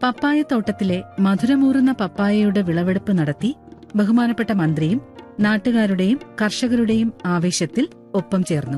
പപ്പായത്തോട്ടത്തിലെ മധുരമൂറുന്ന പപ്പായയുടെ വിളവെടുപ്പ് നടത്തി ബഹുമാനപ്പെട്ട മന്ത്രിയും നാട്ടുകാരുടെയും കർഷകരുടെയും ആവേശത്തിൽ ഒപ്പം ചേർന്നു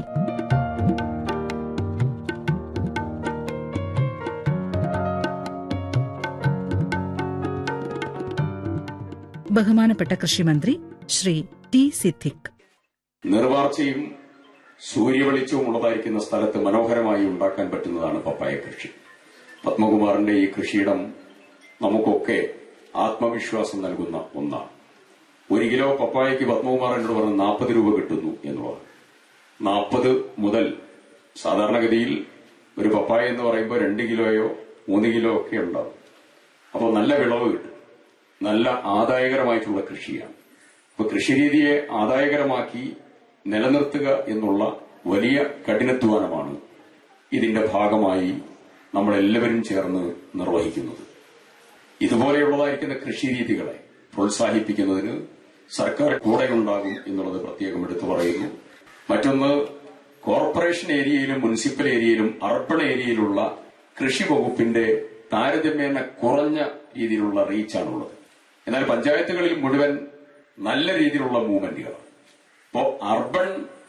ബഹുമാനപ്പെട്ട കൃഷിമന്ത്രി ശ്രീ ടി സിദ്ദിഖ് നിർവാർച്ചയും സൂര്യവെളിച്ചവും ഉള്ളതായിരിക്കുന്ന സ്ഥലത്ത് മനോഹരമായി ഉണ്ടാക്കാൻ പറ്റുന്നതാണ് പപ്പായ കൃഷി പത്മകുമാറിന്റെ ഈ കൃഷിയിടം നമുക്കൊക്കെ ആത്മവിശ്വാസം നൽകുന്ന ഒന്നാണ് ഒരു കിലോ പപ്പായയ്ക്ക് പത്മകുമാർ എന്നോട് പറഞ്ഞ് നാൽപ്പത് രൂപ കിട്ടുന്നു എന്നുള്ളത് നാൽപ്പത് മുതൽ സാധാരണഗതിയിൽ ഒരു പപ്പായ എന്ന് പറയുമ്പോൾ രണ്ട് കിലോയോ മൂന്ന് കിലോ ഒക്കെ ഉണ്ടാവും അപ്പോൾ നല്ല വിളവ് കിട്ടും നല്ല ആദായകരമായിട്ടുള്ള കൃഷിയാണ് അപ്പൊ കൃഷിരീതിയെ ആദായകരമാക്കി നിലനിർത്തുക എന്നുള്ള വലിയ കഠിനാധ്വാനമാണ് ഇതിന്റെ ഭാഗമായി നമ്മളെല്ലാവരും ചേർന്ന് നിർവഹിക്കുന്നത് ഇതുപോലെയുള്ളതായിരിക്കുന്ന കൃഷിരീതികളെ പ്രോത്സാഹിപ്പിക്കുന്നതിന് സർക്കാർ കൂടെയുണ്ടാകും എന്നുള്ളത് പ്രത്യേകം എടുത്തു പറയുന്നു മറ്റൊന്ന് കോർപ്പറേഷൻ ഏരിയയിലും മുനിസിപ്പൽ ഏരിയയിലും അർബൺ ഏരിയയിലുള്ള കൃഷി വകുപ്പിന്റെ താരതമ്യേന കുറഞ്ഞ രീതിയിലുള്ള റീച്ചാണുള്ളത് എന്നാൽ പഞ്ചായത്തുകളിൽ മുഴുവൻ നല്ല രീതിയിലുള്ള മൂവ്മെന്റുകളാണ് ഇപ്പോ അർബൻ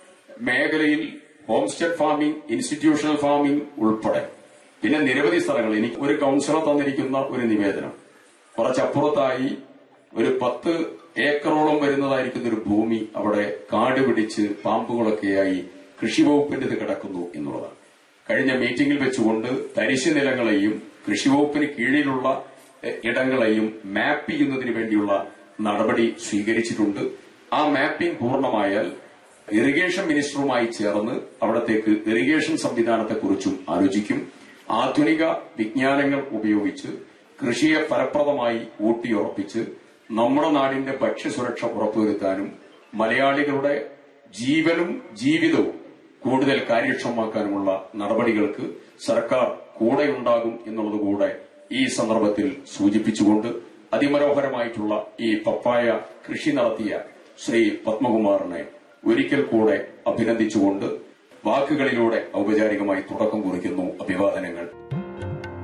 മേഖലയിൽ home stay farming institutional farming ഉൾപ്പെടെ പിന്നെ നിരവധി സ്ഥലങ്ങൾ എനിക്ക് ഒരു കൌൺസിലർ തന്നിരിക്കുന്ന ഒരു നിവേദനം കുറച്ചപ്പുറത്തായി ഒരു പത്ത് ഏക്കറോളം വരുന്നതായിരിക്കുന്ന ഒരു ഭൂമി അവിടെ കാട് പിടിച്ച് പാമ്പുകളൊക്കെയായി കൃഷി വകുപ്പിന്റേത് കിടക്കുന്നു എന്നുള്ളതാണ് കഴിഞ്ഞ മീറ്റിംഗിൽ വെച്ചുകൊണ്ട് തരിശു നിലങ്ങളെയും കൃഷി വകുപ്പിന് കീഴിലുള്ള എഹ്, ഇടങ്ങളെയും മാപ്പ് ചെയ്യുന്നതിന് വേണ്ടിയുള്ള നടപടി സ്വീകരിച്ചിട്ടുണ്ട് ആ മാപ്പിംഗ് പൂർണ്ണമായാൽ ഇറിഗേഷൻ മിനിസ്റ്ററുമായി ചേർന്ന് അവിടത്തേക്ക് ഇറിഗേഷൻ സംവിധാനത്തെക്കുറിച്ചും ആലോചിക്കും ആധുനിക വിജ്ഞാനങ്ങൾ ഉപയോഗിച്ച് കൃഷിയെ ഫലപ്രദമായി ഊട്ടിയുറപ്പിച്ച് നമ്മുടെ നാടിന്റെ ഭക്ഷ്യസുരക്ഷ ഉറപ്പുവരുത്താനും മലയാളികളുടെ ജീവനും ജീവിതവും കൂടുതൽ കാര്യക്ഷമമാക്കാനുമുള്ള നടപടികൾക്ക് സർക്കാർ കൂടെയുണ്ടാകും എന്നുള്ളത് കൂടെ ഈ സന്ദർഭത്തിൽ സൂചിപ്പിച്ചുകൊണ്ട് അതിമനോഹരമായിട്ടുള്ള ഈ പപ്പായ കൃഷി നടത്തിയ ശ്രീ പത്മകുമാറിനെ ഒരിക്കൽ കൂടെ അഭിനന്ദിച്ചുകൊണ്ട് വാക്കുകളിലൂടെ ഔപചാരികമായി തുടക്കം കുറിക്കുന്നു അഭിവാദനങ്ങൾ